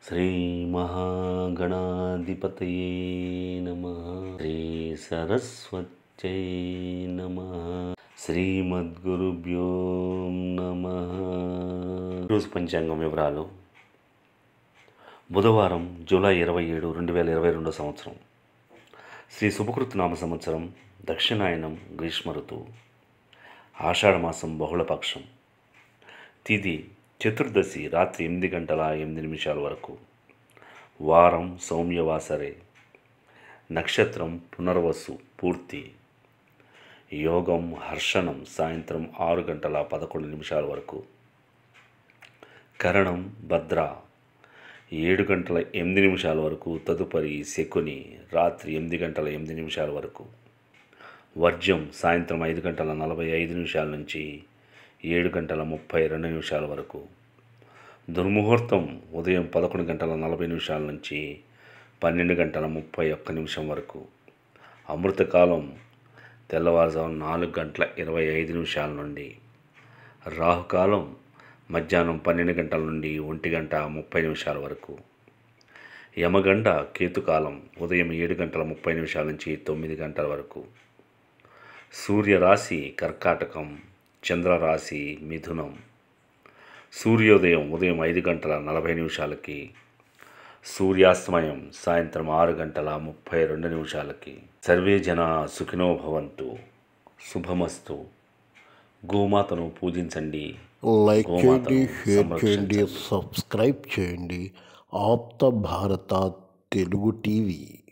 శ్రీ మహాగణాధిపతయే నమ శ్రీ సరస్వత్యై నమ శ్రీమద్గురుభ్యో నమ రోజు పంచాంగం వివరాలు బుధవారం జూలై ఇరవై ఏడు రెండు వేల ఇరవై రెండో సంవత్సరం శ్రీ శుభకృత్ నామ సంవత్సరం దక్షిణాయనం గ్రీష్మ ఋతువు ఆషాఢమాసం బహుళపక్షం తిథి చతుర్దశి రాత్రి ఎనిమిది గంటల ఎనిమిది నిమిషాల వరకు వారం సౌమ్యవాసరే నక్షత్రం పునర్వసు పూర్తి యోగం హర్షణం సాయంత్రం ఆరు గంటల పదకొండు నిమిషాల వరకు కరణం భద్ర ఏడు గంటల ఎనిమిది నిమిషాల వరకు తదుపరి శకుని రాత్రి ఎనిమిది గంటల ఎనిమిది నిమిషాల వరకు వర్జ్యం సాయంత్రం ఐదు గంటల నలభై ఐదు నిమిషాల నుంచి ఏడు గంటల ముప్పై రెండు నిమిషాల వరకు దుర్ముహూర్తం ఉదయం పదకొండు గంటల నలభై నిమిషాల నుంచి పన్నెండు గంటల ముప్పై ఒక్క నిమిషం వరకు అమృతకాలం తెల్లవారుజాము నాలుగు గంటల ఇరవై ఐదు నిమిషాల నుండి రాహుకాలం మధ్యాహ్నం పన్నెండు గంటల నుండి ఒంటి గంట ముప్పై నిమిషాల వరకు యమగండ కేతుకాలం ఉదయం ఏడు గంటల ముప్పై నిమిషాల నుంచి తొమ్మిది గంటల వరకు సూర్యరాశి కర్కాటకం చంద్రరాశి మిథునం సూర్యోదయం ఉదయం ఐదు గంటల నలభై నిమిషాలకి సూర్యాస్తమయం సాయంత్రం ఆరు గంటల ముప్పై రెండు నిమిషాలకి సర్వే జన సుఖినో భవంతు శుభమస్తు గోమాతను పూజించండి లైక్ గోమాతను చేయండి షేర్ చేయండి సంరక్షించండి. సబ్స్క్రైబ్ చేయండి ఆప్త భారత తెలుగు టీవీ